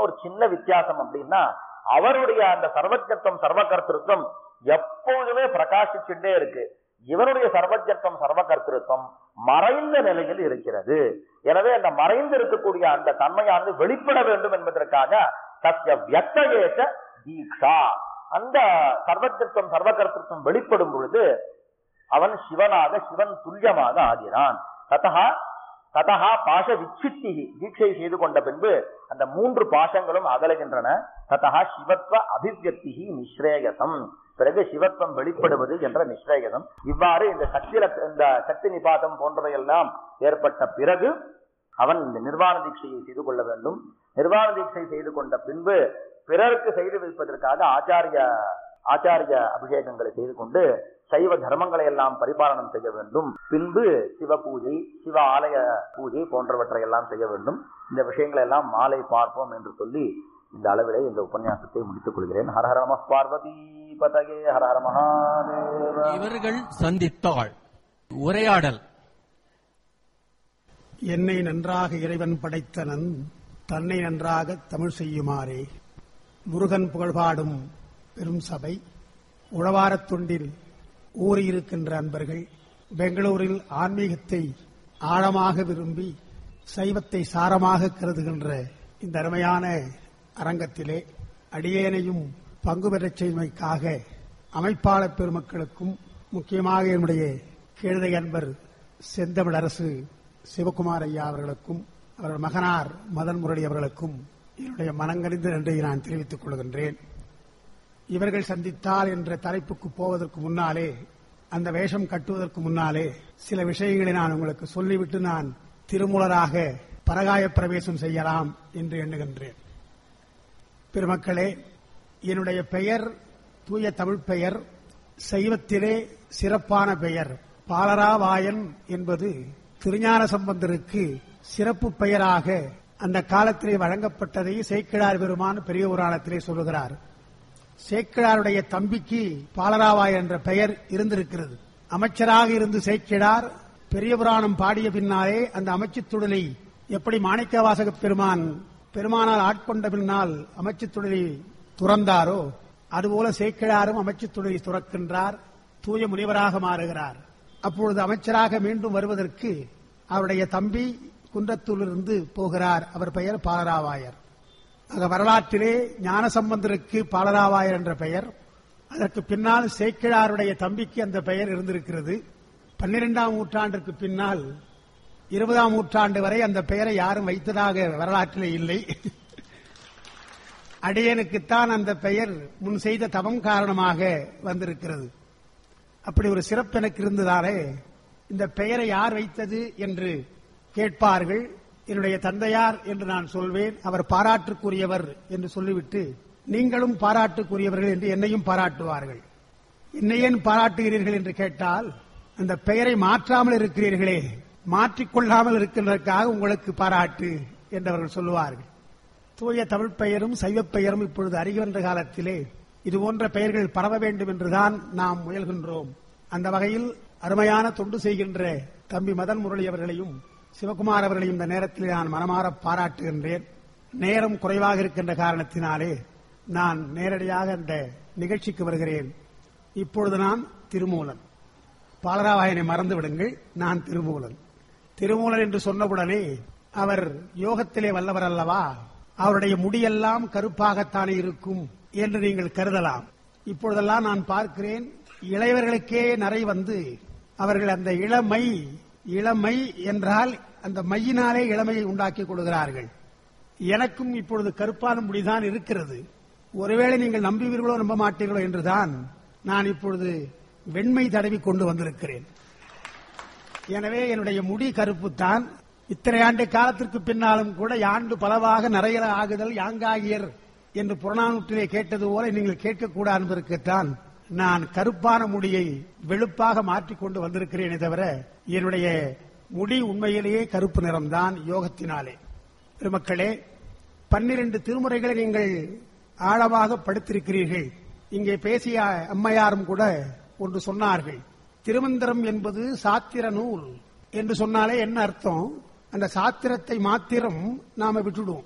ஒரு சின்ன வித்தியாசம் அப்படின்னா அவருடைய அந்த சர்வஜத்துவம் சர்வகர்த்திருத்தம் எப்பொழுதுமே பிரகாசிச்சுட்டே இருக்கு இவனுடைய சர்வஜத்துவம் சர்வகர்த்திருத்தம் மறைந்த நிலையில் இருக்கிறது எனவே அந்த மறைந்து இருக்கக்கூடிய அந்த தன்மையானது வெளிப்பட வேண்டும் என்பதற்காக சத்திய வியக்தேச தீக்ஷா அந்த சர்வஜத்துவம் சர்வகர்த்திருத்தம் வெளிப்படும் பொழுது அவன் சிவனாக சிவன் துல்லியமாக ஆகிறான் ததா ததா பாச விச்சித்தி தீட்சை செய்து கொண்ட பின்பு அந்த மூன்று பாசங்களும் அகலுகின்றன ததா சிவத்வ அபிவியக்தி நிஸ்ரேயசம் பிறகு சிவத்வம் வெளிப்படுவது என்ற நிஸ்ரேயசம் இவ்வாறு இந்த சக்தி இந்த சக்தி நிபாதம் போன்றவையெல்லாம் ஏற்பட்ட பிறகு அவன் இந்த நிர்வாண தீட்சையை செய்து கொள்ள வேண்டும் நிர்வாண தீட்சை செய்து கொண்ட பின்பு பிறருக்கு செய்து வைப்பதற்காக ஆச்சாரிய ஆச்சாரிய அபிஷேகங்களை செய்து கொண்டு சைவ தர்மங்களை எல்லாம் பரிபாலனம் செய்ய வேண்டும் பின்பு சிவ பூஜை சிவ ஆலய பூஜை போன்றவற்றை எல்லாம் செய்ய வேண்டும் இந்த விஷயங்களை எல்லாம் மாலை பார்ப்போம் என்று சொல்லி இந்த அளவிலே இந்த உபன்யாசத்தை முடித்துக் கொள்கிறேன் ஹரஹர நம பார்வதி பதகே ஹரஹர மகாதேவ இவர்கள் சந்தித்தாள் உரையாடல் என்னை நன்றாக இறைவன் படைத்தனன் தன்னை நன்றாக தமிழ் செய்யுமாறே முருகன் புகழ்பாடும் பெரும் சபை உழவாரத் தொண்டில் ஊறியிருக்கின்ற அன்பர்கள் பெங்களூரில் ஆன்மீகத்தை ஆழமாக விரும்பி சைவத்தை சாரமாக கருதுகின்ற இந்த அருமையான அரங்கத்திலே அடியேனையும் பங்கு பெறச் செய்வதற்காக அமைப்பாளர் பெருமக்களுக்கும் முக்கியமாக என்னுடைய கீழதை அன்பர் செந்தமிழரசு சிவகுமார் ஐயா அவர்களுக்கும் அவர்கள் மகனார் மதன் முரளி அவர்களுக்கும் என்னுடைய மனங்கணிந்த நன்றியை நான் தெரிவித்துக் கொள்கின்றேன் இவர்கள் சந்தித்தார் என்ற தலைப்புக்கு போவதற்கு முன்னாலே அந்த வேஷம் கட்டுவதற்கு முன்னாலே சில விஷயங்களை நான் உங்களுக்கு சொல்லிவிட்டு நான் திருமூலராக பரகாய பிரவேசம் செய்யலாம் என்று எண்ணுகின்றேன் பெருமக்களே என்னுடைய பெயர் தூய தமிழ் பெயர் சைவத்திலே சிறப்பான பெயர் பாலராவாயன் என்பது திருஞான சம்பந்தருக்கு சிறப்பு பெயராக அந்த காலத்திலே வழங்கப்பட்டதை சேக்கிழார் பெருமான் பெரிய புராணத்திலே சொல்லுகிறார் சேக்கிழாருடைய தம்பிக்கு பாலராவாய் என்ற பெயர் இருந்திருக்கிறது அமைச்சராக இருந்து சேக்கிழார் பெரிய புராணம் பாடிய பின்னாலே அந்த அமைச்சுத்துடலை எப்படி மாணிக்கவாசக பெருமான் பெருமானால் ஆட்கொண்ட பின்னால் அமைச்சுத்துடலை துறந்தாரோ அதுபோல சேக்கிழாரும் அமைச்சுத்துடலை துறக்கின்றார் தூய முனிவராக மாறுகிறார் அப்பொழுது அமைச்சராக மீண்டும் வருவதற்கு அவருடைய தம்பி குன்றத்தூரிலிருந்து போகிறார் அவர் பெயர் பாலராவாயர் ஆக வரலாற்றிலே ஞானசம்பந்தருக்கு பாலராவாயர் என்ற பெயர் அதற்கு பின்னால் சேக்கிழாருடைய தம்பிக்கு அந்த பெயர் இருந்திருக்கிறது பன்னிரெண்டாம் நூற்றாண்டிற்கு பின்னால் இருபதாம் நூற்றாண்டு வரை அந்த பெயரை யாரும் வைத்ததாக வரலாற்றிலே இல்லை அடியனுக்குத்தான் அந்த பெயர் முன் செய்த தவம் காரணமாக வந்திருக்கிறது அப்படி ஒரு சிறப்பு எனக்கு இருந்ததாலே இந்த பெயரை யார் வைத்தது என்று கேட்பார்கள் என்னுடைய தந்தையார் என்று நான் சொல்வேன் அவர் பாராட்டுக்குரியவர் என்று சொல்லிவிட்டு நீங்களும் பாராட்டுக்குரியவர்கள் என்று என்னையும் பாராட்டுவார்கள் என்னை ஏன் பாராட்டுகிறீர்கள் என்று கேட்டால் அந்த பெயரை மாற்றாமல் இருக்கிறீர்களே மாற்றிக்கொள்ளாமல் இருக்கின்றதற்காக உங்களுக்கு பாராட்டு என்று அவர்கள் சொல்லுவார்கள் தூய தமிழ் பெயரும் சைவப் பெயரும் இப்பொழுது அறிகின்ற காலத்திலே இது போன்ற பெயர்கள் பரவ வேண்டும் என்றுதான் நாம் முயல்கின்றோம் அந்த வகையில் அருமையான தொண்டு செய்கின்ற தம்பி மதன் முரளி அவர்களையும் சிவகுமார் அவர்களையும் இந்த நேரத்தில் நான் மனமாற பாராட்டுகின்றேன் நேரம் குறைவாக இருக்கின்ற காரணத்தினாலே நான் நேரடியாக அந்த நிகழ்ச்சிக்கு வருகிறேன் இப்பொழுது நான் திருமூலன் பாலராவாயனை மறந்து விடுங்கள் நான் திருமூலன் திருமூலன் என்று சொன்னவுடனே அவர் யோகத்திலே வல்லவர் அல்லவா அவருடைய முடியெல்லாம் கருப்பாகத்தானே இருக்கும் என்று நீங்கள் கருதலாம் இப்பொழுதெல்லாம் நான் பார்க்கிறேன் இளையவர்களுக்கே நரை வந்து அவர்கள் அந்த இளமை இளமை என்றால் அந்த மையினாலே இளமையை உண்டாக்கிக் கொள்கிறார்கள் எனக்கும் இப்பொழுது கருப்பான முடிதான் இருக்கிறது ஒருவேளை நீங்கள் நம்புவீர்களோ நம்ப மாட்டீர்களோ என்றுதான் நான் இப்பொழுது வெண்மை தடவி கொண்டு வந்திருக்கிறேன் எனவே என்னுடைய முடி கருப்புத்தான் இத்தனை ஆண்டு காலத்திற்கு பின்னாலும் கூட யாண்டு பலவாக நிறைய ஆகுதல் யாங்காகியர் என்று புறநானூற்றிலே கேட்டது போல நீங்கள் கேட்கக்கூடாது என்பதற்குத்தான் நான் கருப்பான முடியை வெளுப்பாக மாற்றிக்கொண்டு வந்திருக்கிறேனே தவிர என்னுடைய முடி உண்மையிலேயே கருப்பு நிறம்தான் யோகத்தினாலே பெருமக்களே பன்னிரண்டு திருமுறைகளை நீங்கள் ஆழமாக படுத்திருக்கிறீர்கள் இங்கே பேசிய அம்மையாரும் கூட ஒன்று சொன்னார்கள் திருமந்திரம் என்பது சாத்திர நூல் என்று சொன்னாலே என்ன அர்த்தம் அந்த சாத்திரத்தை மாத்திரம் நாம விட்டுடுவோம்